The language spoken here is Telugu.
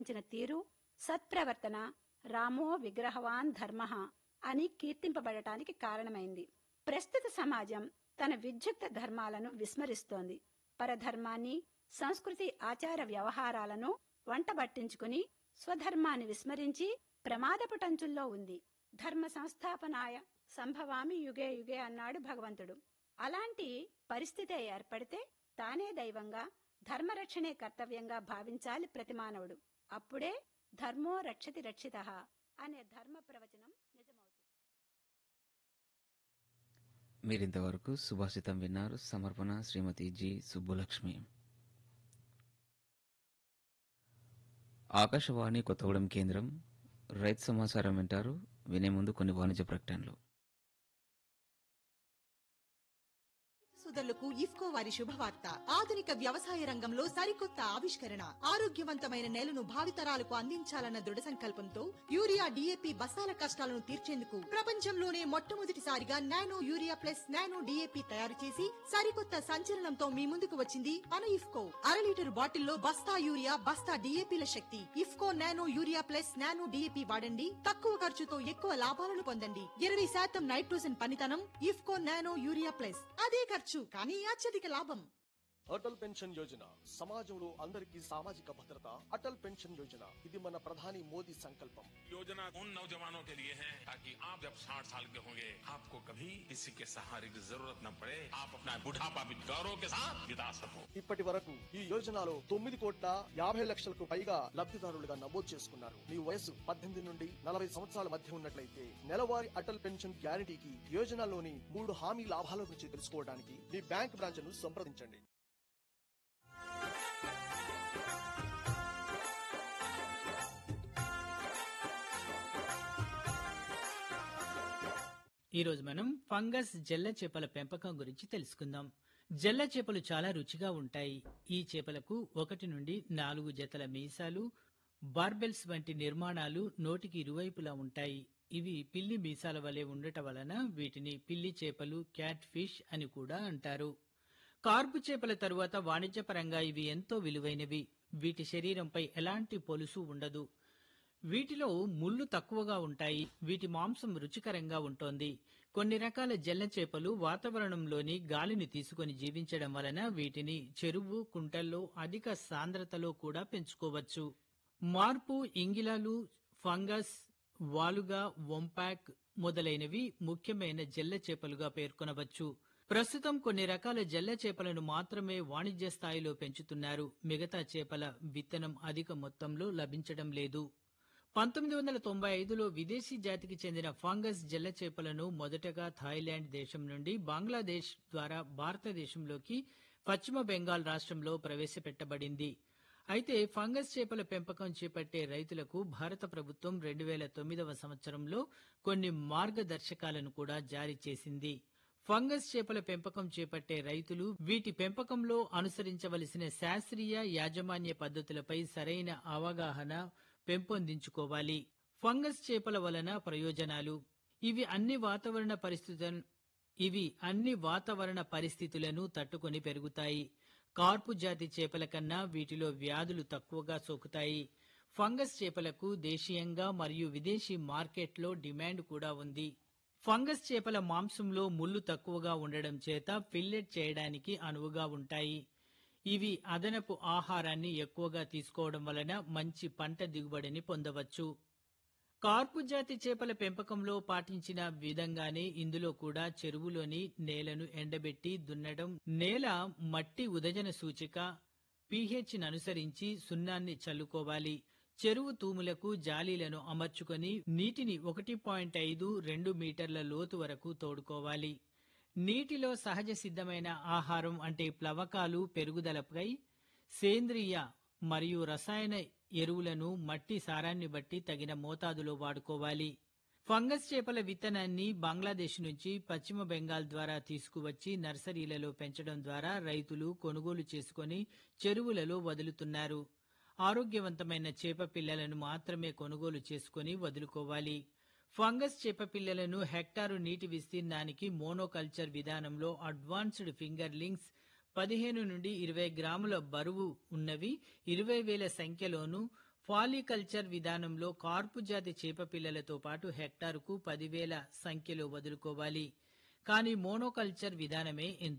ఉంచిన తీరు సత్ప్రవర్తన రామో విగ్రహవాన్ ధర్మ అని కీర్తింపబడటానికి కారణమైంది ప్రస్తుత సమాజం తన విద్యుక్త ధర్మాలను విస్మరిస్తోంది పరధర్మాన్ని సంస్కృతి ఆచార వ్యవహారాలను వంటబట్టించుకుని స్వధర్మాన్ని విస్మరించి ప్రమాదపుటంచుల్లో ఉంది ధర్మ సంస్థాపనాయ సంభవామి యుగే యుగే అన్నాడు భగవంతుడు అలాంటి పరిస్థితే ఏర్పడితే తానే దైవంగా ధర్మరక్షణే కర్తవ్యంగా భావించాలి ప్రతి మానవుడు అప్పుడే ధర్మో రక్షతి రక్షిత అనే ధర్మ ప్రవచనం నిజమవుతుంది మీరింతవరకు సుభాషితం విన్నారు సమర్పణ శ్రీమతి జి సుబ్బులక్ష్మి ఆకాశవాణి కొత్తగూడెం కేంద్రం రైతు సమాచారం వింటారు వినే ముందు కొన్ని వాణిజ్య ప్రకటనలు సోదరులకు ఇఫ్కో వారి శుభవార్త ఆధునిక వ్యవసాయ రంగంలో సరికొత్త ఆవిష్కరణ ఆరోగ్యవంతమైన నేలను భావితరాలకు అందించాలన్న దృఢ సంకల్పంతో యూరియా డిఏపి బస్తాల కష్టాలను తీర్చేందుకు ప్రపంచంలోనే మొట్టమొదటిసారిగా nano urea plus nano DAP తయారు చేసి సరికొత్త సంచలనంతో మీ ముందుకు వచ్చింది మన ఇఫ్కో అర లీటర్ బాటిల్లో బస్తా యూరియా బస్తా డిఏపిల శక్తి IFFCO nano urea plus nano DAP వాడండి తక్కువ ఖర్చుతో ఎక్కువ లాభాలను పొందండి ఇరవై శాతం నైట్రోజన్ పనితనం ఇఫ్కో నానో యూరియా ప్లస్ అదే ఖర్చు కానీ అత్యధిక లాభం అటల్ పెన్షన్ యోజన సమాజంలో అందరికీ సామాజిక భద్రత అటల్ పెన్షన్ యోజన ఇది మన ప్రధాని మోదీ సంకల్పం योजना उन नौजवानों के लिए है ताकि आप जब 60 साल के होंगे आपको कभी किसी के सहारे की जरूरत न पड़े आप अपना बुढ़ापा भी गौरव के साथ बिता सको ఇప్పటి వరకు ఈ యోజనలో తొమ్మిది కోట్ల యాభై లక్షలకు పైగా లబ్ధిదారులుగా నమోదు చేసుకున్నారు మీ వయసు పద్దెనిమిది నుండి నలభై సంవత్సరాల మధ్య ఉన్నట్లయితే నెలవారీ అటల్ పెన్షన్ గ్యారంటీకి యోజనలోని మూడు హామీ లాభాల గురించి తెలుసుకోవడానికి మీ బ్యాంక్ బ్రాంచ్ ను సంప్రదించండి ఈరోజు మనం ఫంగస్ జెల్ల చేపల పెంపకం గురించి తెలుసుకుందాం జెల్ల చేపలు చాలా రుచిగా ఉంటాయి ఈ చేపలకు ఒకటి నుండి నాలుగు జతల మీసాలు బార్బెల్స్ వంటి నిర్మాణాలు నోటికి ఇరువైపులా ఉంటాయి ఇవి పిల్లి మీసాల వలె ఉండటం వలన వీటిని పిల్లి చేపలు క్యాట్ ఫిష్ అని కూడా అంటారు కార్పు చేపల తరువాత వాణిజ్యపరంగా ఇవి ఎంతో విలువైనవి వీటి శరీరంపై ఎలాంటి పొలుసు ఉండదు వీటిలో ముళ్ళు తక్కువగా ఉంటాయి వీటి మాంసం రుచికరంగా ఉంటోంది కొన్ని రకాల జల్ల చేపలు వాతావరణంలోని గాలిని తీసుకొని జీవించడం వలన వీటిని చెరువు కుంటల్లో అధిక సాంద్రతలో కూడా పెంచుకోవచ్చు మార్పు ఇంగిలాలు ఫంగస్ వాలుగా వంపాక్ మొదలైనవి ముఖ్యమైన జల్ల చేపలుగా పేర్కొనవచ్చు ప్రస్తుతం కొన్ని రకాల జల్ల చేపలను మాత్రమే వాణిజ్య స్థాయిలో పెంచుతున్నారు మిగతా చేపల విత్తనం అధిక మొత్తంలో లభించడం లేదు పంతొమ్మిది వందల తొంభై ఐదులో విదేశీ జాతికి చెందిన ఫంగస్ జల్ల చేపలను మొదటగా థాయిలాండ్ దేశం నుండి బంగ్లాదేశ్ ద్వారా భారతదేశంలోకి పశ్చిమ బెంగాల్ రాష్ట్రంలో ప్రవేశపెట్టబడింది అయితే ఫంగస్ చేపల పెంపకం చేపట్టే రైతులకు భారత ప్రభుత్వం రెండు వేల తొమ్మిదవ సంవత్సరంలో కొన్ని మార్గదర్శకాలను కూడా జారీ చేసింది ఫంగస్ చేపల పెంపకం చేపట్టే రైతులు వీటి పెంపకంలో అనుసరించవలసిన శాస్త్రీయ యాజమాన్య పద్ధతులపై సరైన అవగాహన పెంపొందించుకోవాలి ఫంగస్ చేపల వలన ప్రయోజనాలు ఇవి అన్ని వాతావరణ పరిస్థితులను ఇవి అన్ని వాతావరణ పరిస్థితులను తట్టుకొని పెరుగుతాయి కార్పు జాతి చేపల కన్నా వీటిలో వ్యాధులు తక్కువగా సోకుతాయి ఫంగస్ చేపలకు దేశీయంగా మరియు విదేశీ మార్కెట్లో డిమాండ్ కూడా ఉంది ఫంగస్ చేపల మాంసంలో ముళ్ళు తక్కువగా ఉండడం చేత ఫిల్లెట్ చేయడానికి అనువుగా ఉంటాయి ఇవి అదనపు ఆహారాన్ని ఎక్కువగా తీసుకోవడం వలన మంచి పంట దిగుబడిని పొందవచ్చు కార్పు జాతి చేపల పెంపకంలో పాటించిన విధంగానే ఇందులో కూడా చెరువులోని నేలను ఎండబెట్టి దున్నడం నేల మట్టి ఉదజన సూచిక pH ని అనుసరించి సున్నాన్ని చల్లుకోవాలి చెరువు తూములకు జాలీలను అమర్చుకొని నీటిని ఒకటి పాయింట్ ఐదు రెండు మీటర్ల లోతు వరకు తోడుకోవాలి నీటిలో సహజ సిద్ధమైన ఆహారం అంటే ప్లవకాలు పెరుగుదలపై సేంద్రియ మరియు రసాయన ఎరువులను మట్టి సారాన్ని బట్టి తగిన మోతాదులో వాడుకోవాలి ఫంగస్ చేపల విత్తనాన్ని బంగ్లాదేశ్ నుంచి పశ్చిమ బెంగాల్ ద్వారా తీసుకువచ్చి నర్సరీలలో పెంచడం ద్వారా రైతులు కొనుగోలు చేసుకొని చెరువులలో వదులుతున్నారు ఆరోగ్యవంతమైన చేప పిల్లలను మాత్రమే కొనుగోలు చేసుకొని వదులుకోవాలి ఫంగస్ చేప పిల్లలను హెక్టారు నీటి విస్తీర్ణానికి మోనోకల్చర్ విధానంలో అడ్వాన్స్డ్ ఫింగర్లింగ్స్ పదిహేను నుండి ఇరవై గ్రాముల బరువు ఉన్నవి ఇరవై వేల సంఖ్యలోను ఫాలికల్చర్ విధానంలో కార్పు జాతి చేప పిల్లలతో పాటు హెక్టారుకు పదివేల సంఖ్యలో వదులుకోవాలి కానీ మోనోకల్చర్ విధానమే ఎంతో